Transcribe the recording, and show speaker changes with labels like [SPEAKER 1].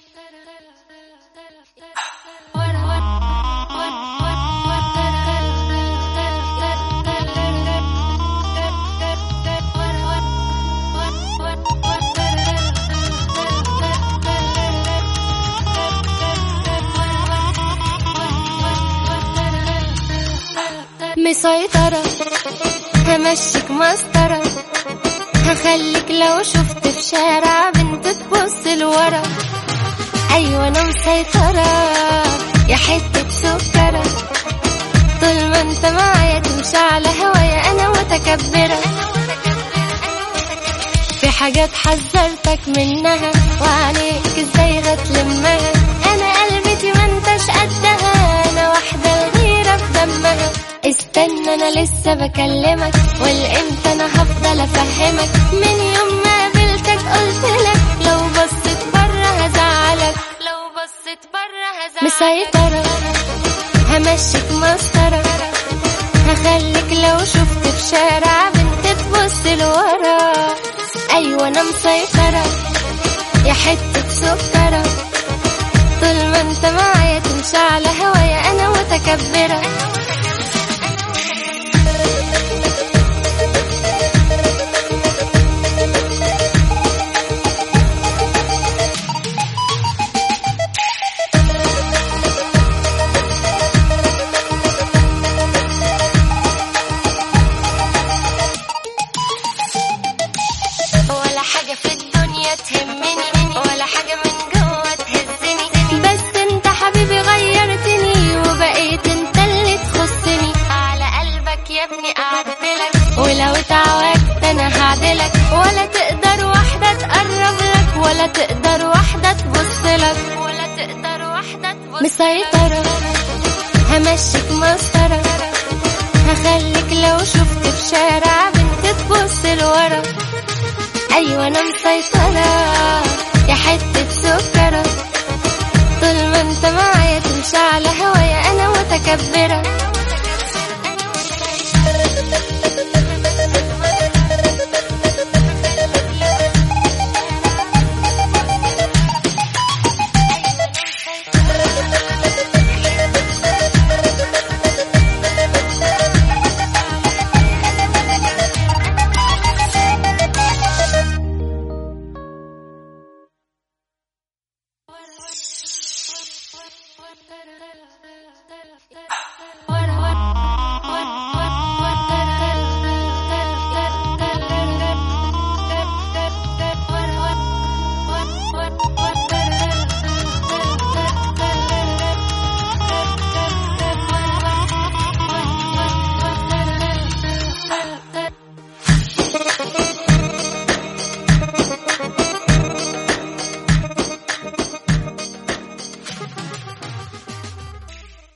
[SPEAKER 1] مسيطرة همشيك مسطرة هخليك لو شفت في شارع بنت تبص لورا أيوة أنا مسيطرة يا حتة سكرة طول ما انت معايا تمشي على هوايا أنا متكبرة في حاجات حذرتك منها وعليك ازاي هتلمها انا قلبتي ما انتش قدها انا واحدة غيرة في دمها استنى انا لسه بكلمك والامتى انا هفضل افهمك من يوم ما قابلتك قلت لك لو بصيت بره هزعلك لو بصيت بره هزعلك مسيطرة همشيك مسطرة هخليك لو شفت في شارع بنت تبص لورا ايوه انا مسيطرة يا حتة سكرة طول ما انت معايا تمشي على هوايا انا متكبرة ولا حاجة في الدنيا تهمني ولا حاجة من جوه تهزني بس انت حبيبي غيرتني وبقيت انت اللي تخصني على قلبك يا ابني قعدتلك ولو اتعودت انا هعدلك ولا تقدر واحدة تقرب لك ولا تقدر واحدة تبص لك ولا تقدر واحدة تبص مسيطرة همشيك مسطرة هخليك لو شفت في شارع بنت تبص لورا ايوه انا مسيطرة يا حتة سكرة طول ما انت معايا تمشي على هوايا انا متكبرة